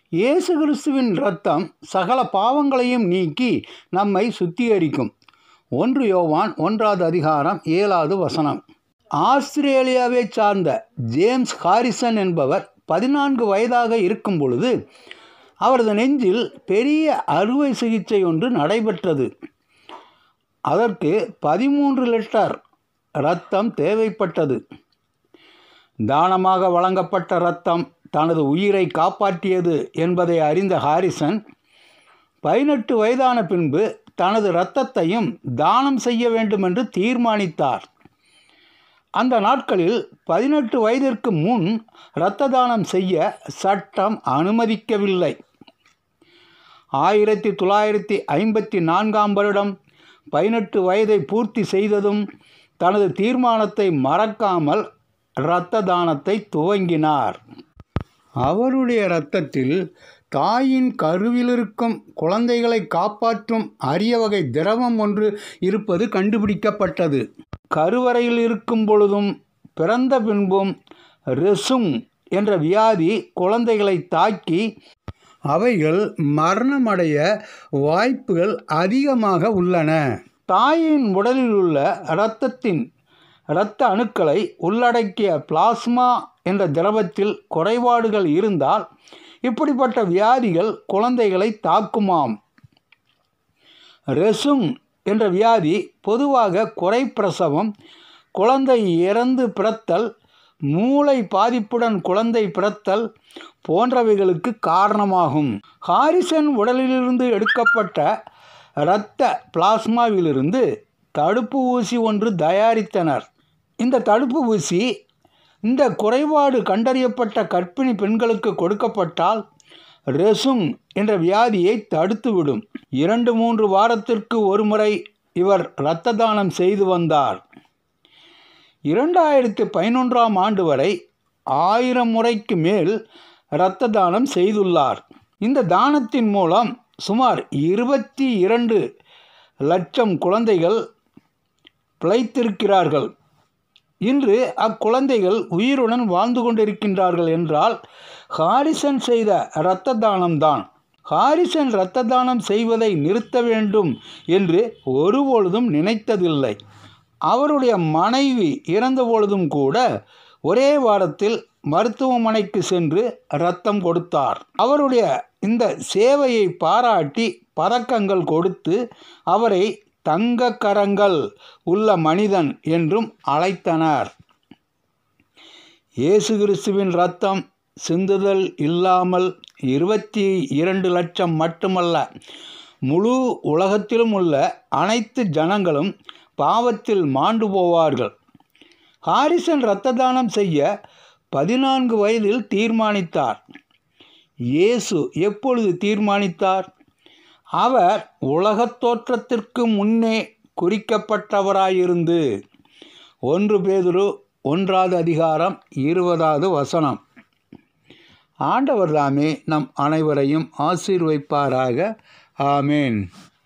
இயேசு கிறிஸ்துவின் இரத்தம் சகல பாவங்களையும் நீக்கி நம்மை சுத்திகரிக்கும் ஒன்று யோவான் ஒன்றாவது அதிகாரம் ஏழாவது வசனம் ஆஸ்திரேலியாவை சார்ந்த ஜேம்ஸ் ஹாரிசன் என்பவர் பதினான்கு வயதாக இருக்கும் பொழுது அவரது நெஞ்சில் பெரிய அறுவை சிகிச்சை ஒன்று நடைபெற்றது அதற்கு பதிமூன்று லிட்டர் இரத்தம் தேவைப்பட்டது தானமாக வழங்கப்பட்ட இரத்தம் தனது உயிரை காப்பாற்றியது என்பதை அறிந்த ஹாரிசன் பதினெட்டு வயதான பின்பு தனது இரத்தத்தையும் தானம் செய்ய வேண்டும் என்று தீர்மானித்தார் அந்த நாட்களில் பதினெட்டு வயதிற்கு முன் இரத்த தானம் செய்ய சட்டம் அனுமதிக்கவில்லை ஆயிரத்தி தொள்ளாயிரத்தி ஐம்பத்தி நான்காம் வருடம் பதினெட்டு வயதை பூர்த்தி செய்ததும் தனது தீர்மானத்தை மறக்காமல் இரத்த தானத்தை துவங்கினார் அவருடைய இரத்தத்தில் தாயின் கருவிலிருக்கும் குழந்தைகளை காப்பாற்றும் அரிய வகை திரவம் ஒன்று இருப்பது கண்டுபிடிக்கப்பட்டது கருவறையில் இருக்கும் பொழுதும் பிறந்த பின்பும் ரெசும் என்ற வியாதி குழந்தைகளை தாக்கி அவைகள் மரணமடைய வாய்ப்புகள் அதிகமாக உள்ளன தாயின் உடலில் உள்ள இரத்தத்தின் இரத்த அணுக்களை உள்ளடக்கிய பிளாஸ்மா என்ற திரவத்தில் குறைபாடுகள் இருந்தால் இப்படிப்பட்ட வியாதிகள் குழந்தைகளை தாக்குமாம் ரெசும் என்ற வியாதி பொதுவாக குறைப்பிரசவம் குழந்தை இறந்து பிறத்தல் மூளை பாதிப்புடன் குழந்தை பிறத்தல் போன்றவைகளுக்கு காரணமாகும் ஹாரிசன் உடலிலிருந்து எடுக்கப்பட்ட இரத்த பிளாஸ்மாவிலிருந்து தடுப்பு ஊசி ஒன்று தயாரித்தனர் இந்த தடுப்பு ஊசி இந்த குறைபாடு கண்டறியப்பட்ட கர்ப்பிணி பெண்களுக்கு கொடுக்கப்பட்டால் ரெசும் என்ற வியாதியை தடுத்துவிடும் இரண்டு மூன்று வாரத்திற்கு ஒருமுறை இவர் இரத்த தானம் செய்து வந்தார் இரண்டாயிரத்து பதினொன்றாம் ஆண்டு வரை ஆயிரம் முறைக்கு மேல் இரத்த தானம் செய்துள்ளார் இந்த தானத்தின் மூலம் சுமார் இருபத்தி இரண்டு லட்சம் குழந்தைகள் பிழைத்திருக்கிறார்கள் இன்று அக்குழந்தைகள் உயிருடன் வாழ்ந்து கொண்டிருக்கின்றார்கள் என்றால் ஹாரிசன் செய்த இரத்த தானம்தான் ஹாரிசன் இரத்த தானம் செய்வதை நிறுத்த வேண்டும் என்று ஒருபொழுதும் நினைத்ததில்லை அவருடைய மனைவி இறந்த பொழுதும் கூட ஒரே வாரத்தில் மருத்துவமனைக்கு சென்று இரத்தம் கொடுத்தார் அவருடைய இந்த சேவையை பாராட்டி பதக்கங்கள் கொடுத்து அவரை தங்க கரங்கள் உள்ள மனிதன் என்றும் அழைத்தனர் இயேசு கிறிஸ்துவின் ரத்தம் சிந்துதல் இல்லாமல் இருபத்தி இரண்டு லட்சம் மட்டுமல்ல முழு உலகத்திலும் உள்ள அனைத்து ஜனங்களும் பாவத்தில் மாண்டு போவார்கள் ஹாரிசன் இரத்த தானம் செய்ய பதினான்கு வயதில் தீர்மானித்தார் இயேசு எப்பொழுது தீர்மானித்தார் அவர் உலகத் தோற்றத்திற்கு முன்னே குறிக்கப்பட்டவராயிருந்து ஒன்று பேதுரு ஒன்றாவது அதிகாரம் இருபதாவது வசனம் ஆண்டவர் தாமே நம் அனைவரையும் ஆசீர்வைப்பாராக ஆமேன்